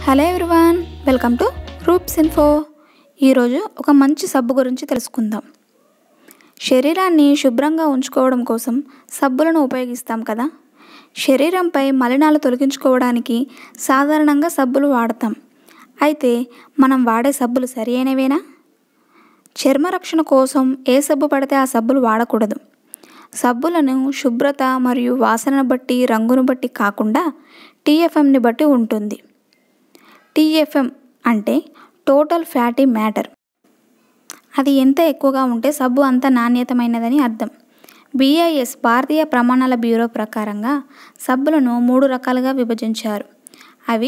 hello everyone welcome to Roops info ఈరోజు ఒక మంచి సబ్బు గురించి తెలుసుకుందాం శరీరాన్ని శుభ్రంగా ఉంచుకోవడం కోసం సబ్బులను ఉపయోగిస్తాం కదా శరీరంపై మలినాలు తొలగించుకోవడానికి సాధారణంగా సబ్బులు వాడతాం అయితే మనం వాడే సబ్బులు సరి అయినవేనా చర్మ రక్షణ కోసం ఏ సబ్బు పడితే ఆ సబ్బులు వాడకూడదు సబ్బులను శుభ్రత మరియు వాసనను బట్టి రంగును బట్టి కాకుండా టీఎఫ్ఎంని బట్టి ఉంటుంది టీఎఫ్ఎం అంటే టోటల్ ఫ్యాటీ మ్యాటర్ అది ఎంత ఎక్కువగా ఉంటే సబ్బు అంత నాణ్యతమైనదని అర్థం బిఐఎస్ భారతీయ ప్రమాణాల బ్యూరో ప్రకారంగా సబ్బులను మూడు రకాలుగా విభజించారు అవి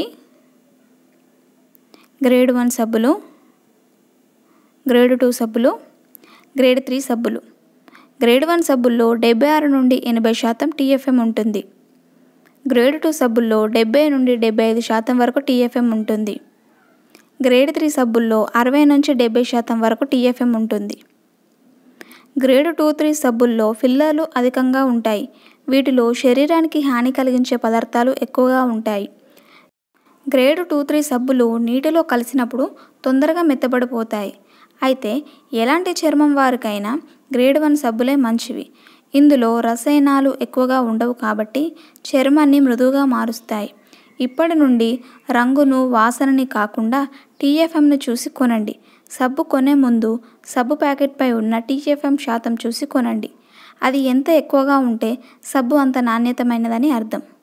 గ్రేడ్ వన్ సబ్బులు గ్రేడ్ టూ సబ్బులు గ్రేడ్ త్రీ సబ్బులు గ్రేడ్ వన్ సబ్బుల్లో డెబ్బై ఆరు నుండి ఎనభై శాతం టీఎఫ్ఎం ఉంటుంది గ్రేడ్ టూ సబ్బుల్లో డెబ్బై నుండి డెబ్బై ఐదు శాతం వరకు టీఎఫ్ఎం ఉంటుంది గ్రేడ్ త్రీ సబ్బుల్లో అరవై నుంచి డెబ్బై శాతం వరకు టీఎఫ్ఎం ఉంటుంది గ్రేడ్ టూ త్రీ సబ్బుల్లో ఫిల్లర్లు అధికంగా ఉంటాయి వీటిలో శరీరానికి హాని కలిగించే పదార్థాలు ఎక్కువగా ఉంటాయి గ్రేడ్ టూ త్రీ సబ్బులు నీటిలో కలిసినప్పుడు తొందరగా మెత్తబడిపోతాయి అయితే ఎలాంటి చర్మం వారికైనా గ్రేడ్ వన్ సబ్బులే మంచివి ఇందులో రసాయనాలు ఎక్కువగా ఉండవు కాబట్టి చర్మాన్ని మృదువుగా మారుస్తాయి ఇప్పటి నుండి రంగును వాసనని కాకుండా టీఎఫ్ఎంను చూసి కొనండి సబ్బు కొనే ముందు సబ్బు ప్యాకెట్పై ఉన్న టీఎఫ్ఎం శాతం చూసి కొనండి అది ఎంత ఎక్కువగా ఉంటే సబ్బు అంత నాణ్యతమైనదని అర్థం